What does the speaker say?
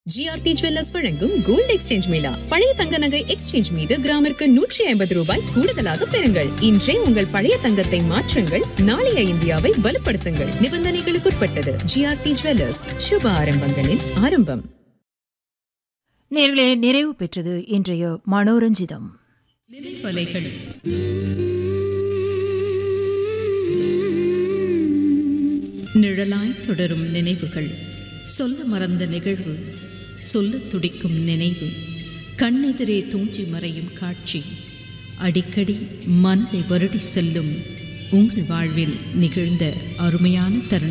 GRT jewellers வழங்கும் gold exchange mela பழைய தங்க நகை எக்ஸ்சேஞ்ச் மீது கிராமிற்கு நூற்றி ஐம்பது ரூபாய் கூடுதலாக பெறுங்கள் இன்றே உங்கள் பழைய தங்கத்தை மாற்றுங்கள் நாளைய இந்தியாவை வலுப்படுத்துங்கள் நிபந்தனைகளுக்குட்பட்டது ஜிஆர்டி ஜுவல்லர்ஸ் சுப ஆரம்பங்களின் ஆரம்பம் நேர்களே நிறைவு பெற்றது இன்றைய மனோரஞ்சிதம் நினைவலைகள் நிழலாய் தொடரும் நினைவுகள் சொல்ல மறந்த நிகழ்வு சொல்ல துடிக்கும் நினைவு கண்ணெதிரே தூஞ்சி மறையும் காட்சி அடிக்கடி மனதை வருடி செல்லும் உங்கள் வாழ்வில் நிகழ்ந்த அருமையான தருணம்